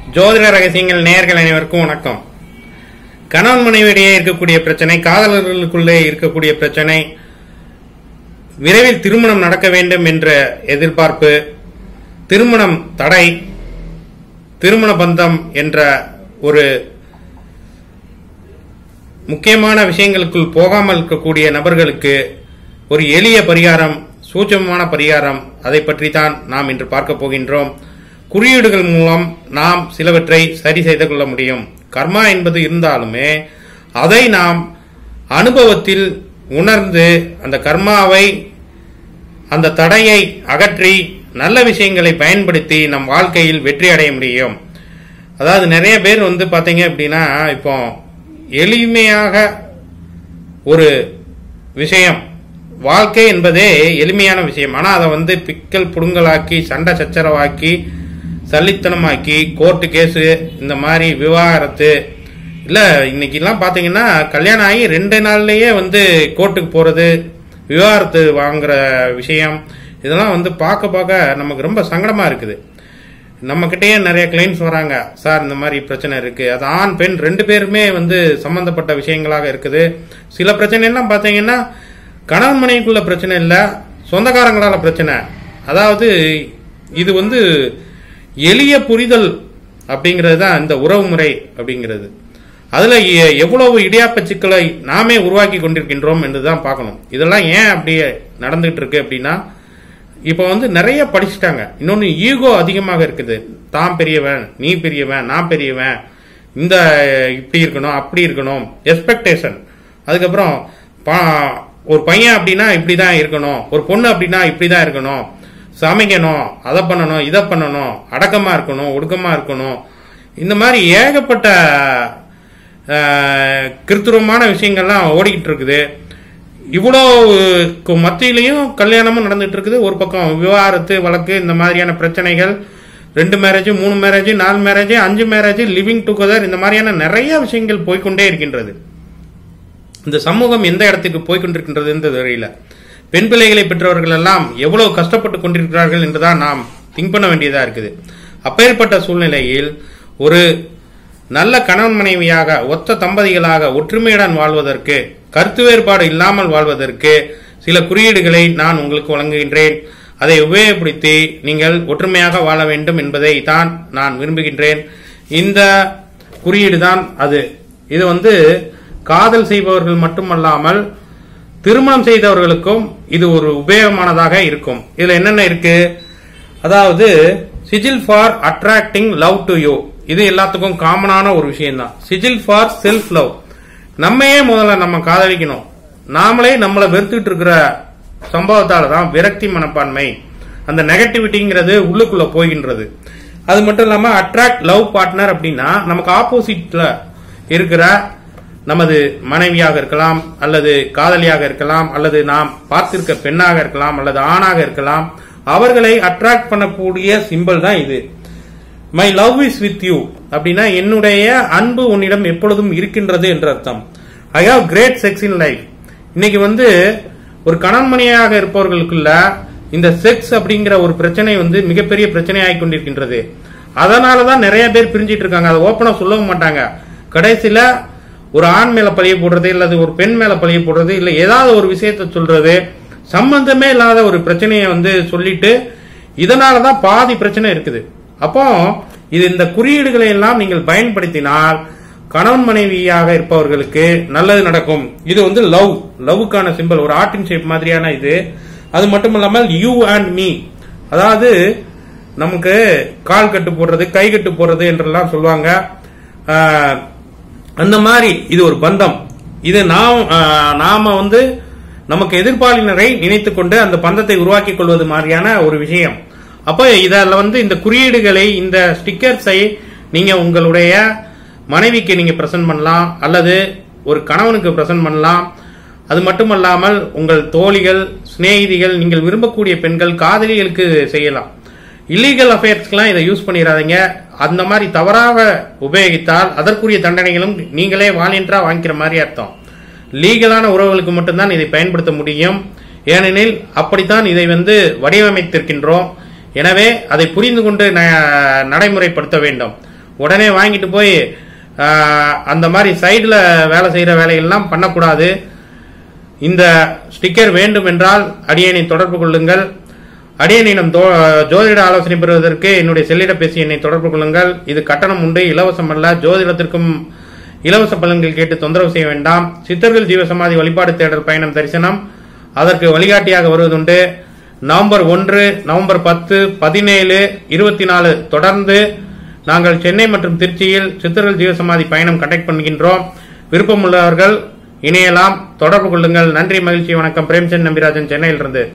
ஜோதிட ரகசியங்கள் நேயர்கள் அனைவருக்கும் வணக்கம் கணவன் மனைவியிடையே இருக்கக்கூடிய பிரச்சனை காதலர்களுக்குள்ளே இருக்கக்கூடிய பிரச்சனை விரைவில் திருமணம் நடக்க வேண்டும் என்ற எதிர்பார்ப்பு திருமணம் தடை திருமண பந்தம் என்ற ஒரு முக்கியமான விஷயங்களுக்குள் போகாமல் இருக்கக்கூடிய நபர்களுக்கு ஒரு எளிய பரிகாரம் சூட்சமமான பரிகாரம் அதை பற்றி தான் நாம் இன்று பார்க்க போகின்றோம் குறியீடுகள் மூலம் நாம் சிலவற்றை சரி செய்து கொள்ள முடியும் கர்மா என்பது இருந்தாலுமே அதை நாம் அனுபவத்தில் உணர்ந்து அந்த கர்மாவை அந்த தடையை அகற்றி நல்ல விஷயங்களை பயன்படுத்தி நம் வாழ்க்கையில் வெற்றி அடைய முடியும் அதாவது நிறைய பேர் வந்து பாத்தீங்க அப்படின்னா இப்போ எளிமையாக ஒரு விஷயம் வாழ்க்கை என்பதே எளிமையான விஷயம் ஆனா அதை வந்து பிக்கல் புடுங்கலாக்கி சண்டை சச்சரவாக்கி சல்லித்தனமாக்கி கோர்ட்டு கேஸு இந்த மாதிரி விவாகரத்து இல்ல இன்னைக்கெல்லாம் பாத்தீங்கன்னா கல்யாணம் ஆகி ரெண்டு நாள்லயே வந்து கோர்ட்டுக்கு போறது விவாகரத்து வாங்குற விஷயம் இதெல்லாம் வந்து பார்க்க பார்க்க நமக்கு ரொம்ப சங்கடமா இருக்குது நம்ம கிட்டயே நிறைய கிளைண்ட்ஸ் வராங்க சார் இந்த மாதிரி பிரச்சனை இருக்கு அது ஆண் பெண் ரெண்டு பேருமே வந்து சம்பந்தப்பட்ட விஷயங்களாக இருக்குது சில பிரச்சனை எல்லாம் பாத்தீங்கன்னா கணவன் மனைவிக்குள்ள பிரச்சனை இல்ல சொந்தக்காரங்களால பிரச்சனை அதாவது இது வந்து எளிய புரிதல் அப்படிங்கிறது தான் இந்த உறவு முறை அப்படிங்கிறது அதுல எ- எவ்வளவு இடியாப்ப சிக்கலை நாமே உருவாக்கி கொண்டிருக்கின்றோம் என்று தான் பார்க்கணும் இதெல்லாம் ஏன் அப்படியே நடந்துட்டு இருக்கு அப்படின்னா இப்போ வந்து நிறைய படிச்சுட்டாங்க இன்னொன்னு ஈகோ அதிகமாக இருக்குது தான் பெரியவன் நீ பெரியவன் நான் பெரியவன் இந்த இப்படி இருக்கணும் அப்படி இருக்கணும் எக்ஸ்பெக்டேஷன் அதுக்கப்புறம் பா- ஒரு பையன் அப்படின்னா இப்படிதான் இருக்கணும் ஒரு பொண்ணு அப்படின்னா இப்படிதான் இருக்கணும் சமைக்கணும் அதை பண்ணணும் இதை பண்ணணும் அடக்கமா இருக்கணும் ஒடுக்கமா இருக்கணும் இந்த மாதிரி ஏகப்பட்ட அஹ், கிருத்துவமான விஷயங்கள்லாம் ஓடிக்கிட்டு இருக்குது இவ்வளோ மத்தியிலையும் கல்யாணமும் நடந்துட்டு இருக்குது ஒரு பக்கம் விவாகரத்து வழக்கு இந்த மாதிரியான பிரச்சனைகள் ரெண்டு மேரேஜ் மூணு மேரேஜ் நாலு மேரேஜ் அஞ்சு மேரேஜ் லிவிங் டுகெதர் இந்த மாதிரியான நிறைய விஷயங்கள் போய்க்கொண்டே இருக்கின்றது இந்த சமூகம் எந்த இடத்துக்கு போய்கொண்டிருக்கின்றது என்று தெரியல பெண் பிள்ளைகளை பெற்றவர்கள் எல்லாம் எவ்வளவு கஷ்டப்பட்டு கொண்டிருக்கிறார்கள் என்றுதான் நாம் திங்க் பண்ண வேண்டியதா இருக்குது அப்பேற்பட்ட சூழ்நிலையில் ஒரு நல்ல கணவன் மனைவியாக ஒத்த தம்பதிகளாக ஒற்றுமையுடன் வாழ்வதற்கு கருத்து வேறுபாடு இல்லாமல் வாழ்வதற்கு சில குறியீடுகளை நான் உங்களுக்கு வழங்குகின்றேன் அதை உபயோகப்படுத்தி நீங்கள் ஒற்றுமையாக வாழ வேண்டும் என்பதை தான் நான் விரும்புகின்றேன் இந்த குறியீடு தான் அது இது வந்து காதல் செய்பவர்கள் மட்டுமல்லாமல் திருமணம் செய்தவர்களுக்கும் இது ஒரு உபயோகமானதாக இருக்கும் இதுல என்னென்ன இருக்கு அதாவது sigil for attracting love to you இது எல்லாத்துக்கும் காமனான ஒரு விஷயம் தான் சிஜில் ஃபார் செல்ஃப் லவ் நம்மையே முதல்ல நம்ம காதலிக்கணும் நாமளே நம்மளை வெறுத்துட்டு இருக்கிற சம்பவத்தால தான் விரக்தி மனப்பான்மை அந்த நெகட்டிவிட்டிங்கிறது உள்ளுக்குள்ள போகின்றது அது மட்டும் இல்லாம அட்ராக்ட் லவ் பார்ட்னர் அப்படின்னா நமக்கு ஆப்போசிட்ல இருக்கிற நமது மனைவியாக இருக்கலாம் அல்லது காதலியாக இருக்கலாம் அல்லது நாம் பார்த்திருக்க பெண்ணாக இருக்கலாம் அல்லது ஆணாக இருக்கலாம் அவர்களை அட்ராக்ட் பண்ணக்கூடிய சிம்பல் தான் இது my love is with you அப்படின்னா என்னுடைய அன்பு உன்னிடம் எப்பொழுதும் இருக்கின்றது என்று அர்த்தம் I have great sex in life இன்னைக்கு வந்து ஒரு கணவன்மணியாக இருப்பவர்களுக்குள்ள இந்த செக்ஸ் அப்படிங்கிற ஒரு பிரச்சனை வந்து மிகப்பெரிய பிரச்சனையாகி கொண்டிருக்கின்றது அதனாலதான் நிறைய பேர் பிரிஞ்சிட்டு இருக்காங்க அதை ஓப்பனா சொல்லவும் மாட்டாங்க கடைசியில ஒரு ஆண் மேல பழிய போடுறது இல்லது ஒரு பெண் மேல பழிய போடுறது இல்ல ஏதாவது ஒரு விஷயத்த சொல்றது சம்பந்தமே இல்லாத ஒரு பிரச்சனையை வந்து சொல்லிட்டு இதனாலதான் பாதி பிரச்சனை இருக்குது அப்போ இது இந்த குறியீடுகளை எல்லாம் நீங்கள் பயன்படுத்தினால் கணவன் மனைவியாக இருப்பவர்களுக்கு நல்லது நடக்கும் இது வந்து லவ் லவ்வுக்கான சிம்பல் ஒரு ஆர்டின் ஷேப் மாதிரியான இது அது மட்டும் இல்லாமல் யூ அண்ட் மீ அதாவது நமக்கு கால் கட்டு போடுறது கை கட்டு போடுறது என்றெல்லாம் சொல்லுவாங்க ஆஹ், அந்த மாதிரி இது ஒரு பந்தம் இது நாம் ஆஹ், நாம வந்து நமக்கு எதிர்ப்பாளினரை நினைத்துக் கொண்டு அந்த பந்தத்தை உருவாக்கிக் கொள்வது மாதிரியான ஒரு விஷயம் அப்போ இதில் வந்து இந்த குறியீடுகளை இந்த ஸ்டிக்கர்ஸை நீங்க உங்களுடைய மனைவிக்கு நீங்க பிரசன்ட் பண்ணலாம் அல்லது ஒரு கணவனுக்கு பிரசன்ட் பண்ணலாம் அது மட்டுமல்லாமல் உங்கள் தோழிகள் சிநேகிதிகள் நீங்கள் விரும்பக்கூடிய பெண்கள் காதலிகளுக்கு செய்யலாம் இல்லீகல் அஃபேர்ஸ்க்கெல்லாம் இதை யூஸ் பண்ணிடாதீங்க அந்த மாதிரி தவறாக உபயோகித்தால் அதற்குரிய தண்டனைகளும் நீங்களே வாலியன்றா வாங்கிக்கிற மாதிரி அர்த்தம் லீகலான உறவுகளுக்கு மட்டும்தான் இதை பயன்படுத்த முடியும் ஏனெனில் அப்படித்தான் இதை வந்து வடிவமைத்திருக்கின்றோம் எனவே அதை புரிந்து கொண்டு ந- நடைமுறைப்படுத்த வேண்டும் உடனே வாங்கிட்டு போய் ஆஹ், அந்த மாதிரி சைடுல வேலை செய்யற வேலைகள்லாம் பண்ணக்கூடாது இந்த ஸ்டிக்கர் வேண்டும் என்றால் அடியனை தொடர்பு கொள்ளுங்கள் அடியனிடம் தோ- ஜோதிட ஆலோசனை பெறுவதற்கு என்னுடைய செல்லிடப்பேசி எண்ணை தொடர்பு கொள்ளுங்கள் இது கட்டணம் உண்டு இலவசம் அல்ல ஜோதிடத்திற்கும் இலவச பலன்கள் கேட்டு தொந்தரவு செய்ய வேண்டாம் சித்தர்கள் ஜீவசமாதி வழிபாடு தேடல் பயணம் தரிசனம் அதற்கு வழிகாட்டியாக வருவதுண்டு நவம்பர் ஒன்று நவம்பர் பத்து பதினேழு இருபத்தி நாலு தொடர்ந்து நாங்கள் சென்னை மற்றும் திருச்சியில் சித்தர்கள் ஜீவசமாதி பயணம் கண்டக்ட் பண்ணுகின்றோம் விருப்பமுள்ளவர்கள் இணையலாம் தொடர்பு கொள்ளுங்கள் நன்றி மகிழ்ச்சி வணக்கம் பிரேம்சந்த் நம்பிராஜன் சென்னையிலிருந்து